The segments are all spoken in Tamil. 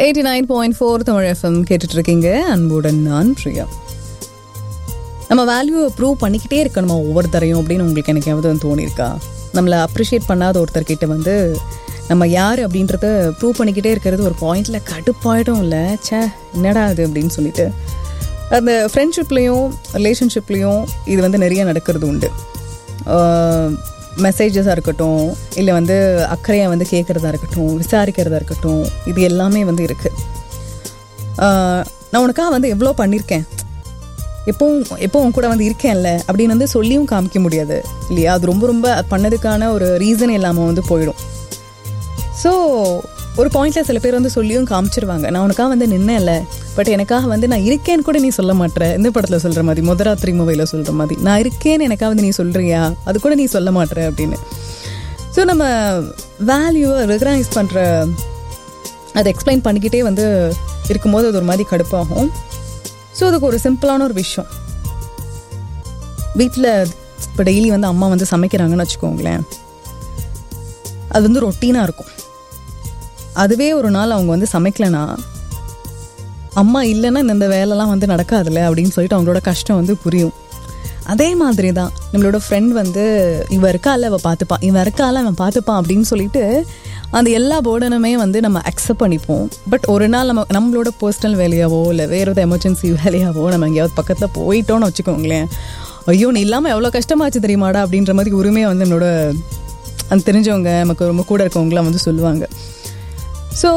eighty nine point four Tamil FM கேட்டுட்டு இருக்கீங்க அன்புடன் நான் பிரியா நம்ம வேல்யூவை ப்ரூவ் பண்ணிக்கிட்டே இருக்கணுமா ஒவ்வொருத்தரையும் அப்படின்னு உங்களுக்கு எனக்கு எதாவது தோணியிருக்கா நம்மளை அப்ரிஷியேட் பண்ணாத ஒருத்தர்கிட்ட வந்து நம்ம யார் அப்படின்றத ப்ரூவ் பண்ணிக்கிட்டே இருக்கிறது ஒரு பாயிண்டில் கடுப்பாயிடும் இல்லை ச்சே என்னடா அது அப்படின்னு சொல்லிட்டு அந்த ஃப்ரெண்ட்ஷிப்லேயும் ரிலேஷன்ஷிப்லேயும் இது வந்து நிறைய நடக்கிறது உண்டு மெசேஜஸாக இருக்கட்டும் இல்லை வந்து அக்கறையாக வந்து கேட்குறதா இருக்கட்டும் விசாரிக்கிறதா இருக்கட்டும் இது எல்லாமே வந்து இருக்குது நான் உனக்காக வந்து எவ்வளோ பண்ணியிருக்கேன் எப்பவும் எப்போ உன் கூட வந்து இருக்கேன்ல அப்படின்னு வந்து சொல்லியும் காமிக்க முடியாது இல்லையா அது ரொம்ப ரொம்ப பண்ணதுக்கான ஒரு ரீசன் இல்லாமல் வந்து போயிடும் ஸோ ஒரு பாயிண்ட்ல சில பேர் வந்து சொல்லியும் காமிச்சிருவாங்க நான் உனக்காக வந்து நின்னேன்ல பட் எனக்காக வந்து நான் இருக்கேன்னு கூட நீ சொல்ல மாட்டேற இந்த படத்தில் சொல்கிற மாதிரி முதராத்திரி மூவையில் சொல்கிற மாதிரி நான் இருக்கேன்னு எனக்காக வந்து நீ சொல்கிறியா அது கூட நீ சொல்ல மாட்டேற அப்படின்னு ஸோ நம்ம வேல்யூவை ரெகனைஸ் பண்ணுற அதை எக்ஸ்பிளைன் பண்ணிக்கிட்டே வந்து இருக்கும்போது அது ஒரு மாதிரி கடுப்பாகும் ஸோ அதுக்கு ஒரு சிம்பிளான ஒரு விஷயம் வீட்டில் இப்போ டெய்லி வந்து அம்மா வந்து சமைக்கிறாங்கன்னு வச்சுக்கோங்களேன் அது வந்து ரொட்டீனாக இருக்கும் அதுவே ஒரு நாள் அவங்க வந்து சமைக்கலைன்னா அம்மா இல்லைன்னா இந்த வேலைலாம் வந்து நடக்காதுல்ல அப்படின்னு சொல்லிட்டு அவங்களோட கஷ்டம் வந்து புரியும் அதே மாதிரி தான் நம்மளோட ஃப்ரெண்ட் வந்து இவன் இருக்கால அவள் பார்த்துப்பான் இவன் இருக்கால அவன் பார்த்துப்பான் அப்படின்னு சொல்லிட்டு அந்த எல்லா போர்டனுமே வந்து நம்ம அக்செப்ட் பண்ணிப்போம் பட் ஒரு நாள் நம்ம நம்மளோட பர்சனல் வேலையாவோ இல்லை வேறு ஏதாவது எமர்ஜென்சி வேலையாவோ நம்ம எங்கேயாவது பக்கத்தில் போயிட்டோம்னு வச்சுக்கோங்களேன் ஐயோ நீ இல்லாமல் எவ்வளோ கஷ்டமாச்சு தெரியுமாடா அப்படின்ற மாதிரி உரிமையாக வந்து நம்மளோட அந்த தெரிஞ்சவங்க நமக்கு ரொம்ப கூட இருக்கவங்களாம் வந்து சொல்லுவாங்க ஸோ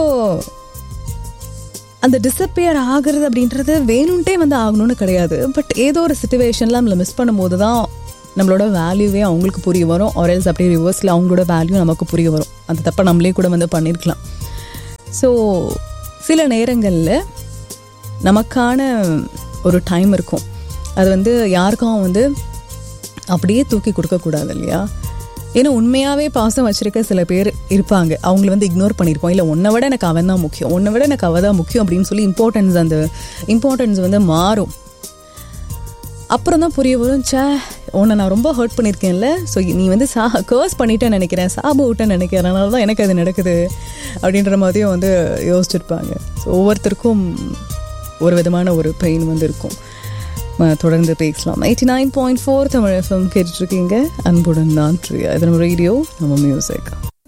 அந்த டிஸப்பியர் ஆகுறது அப்படின்றது வேணும்ட்டே வந்து ஆகணும்னு கிடையாது பட் ஏதோ ஒரு சுச்சுவேஷனில் நம்மளை மிஸ் பண்ணும்போது தான் நம்மளோட வேல்யூவே அவங்களுக்கு புரிய வரும் ஆர்எல்ஸ் அப்படியே ரிவர்ஸில் அவங்களோட வேல்யூ நமக்கு புரிய வரும் அந்த தப்பை நம்மளே கூட வந்து பண்ணியிருக்கலாம் ஸோ சில நேரங்களில் நமக்கான ஒரு டைம் இருக்கும் அது வந்து யாருக்கும் வந்து அப்படியே தூக்கி கொடுக்கக்கூடாது இல்லையா ஏன்னா உண்மையாகவே பாசம் வச்சிருக்க சில பேர் இருப்பாங்க அவங்கள வந்து இக்னோர் பண்ணியிருப்போம் இல்லை உன்னை விட எனக்கு அவன் தான் முக்கியம் உன்னை விட எனக்கு அவள் தான் முக்கியம் அப்படின்னு சொல்லி இம்பார்ட்டன்ஸ் அந்த இம்பார்ட்டன்ஸ் வந்து மாறும் அப்புறம் தான் புரிய வரும் சே உன்னை நான் ரொம்ப ஹர்ட் பண்ணியிருக்கேன்ல ஸோ நீ வந்து சா கேர்ஸ் பண்ணிட்டேன்னு நினைக்கிறேன் சாப விட்டேன்னு நினைக்கிறேன் அதனால தான் எனக்கு அது நடக்குது அப்படின்ற மாதிரியும் வந்து யோசிச்சிருப்பாங்க ஸோ ஒவ்வொருத்தருக்கும் ஒரு விதமான ஒரு பெயின் வந்து இருக்கும் தொடர்ந்து பேசலாம் eighty nine point four Tamil FM கேட்டுட்ருக்கீங்க அன்புடன் நான் பிரியா இது நம்ம ரேடியோ நம்ம மியூசிக்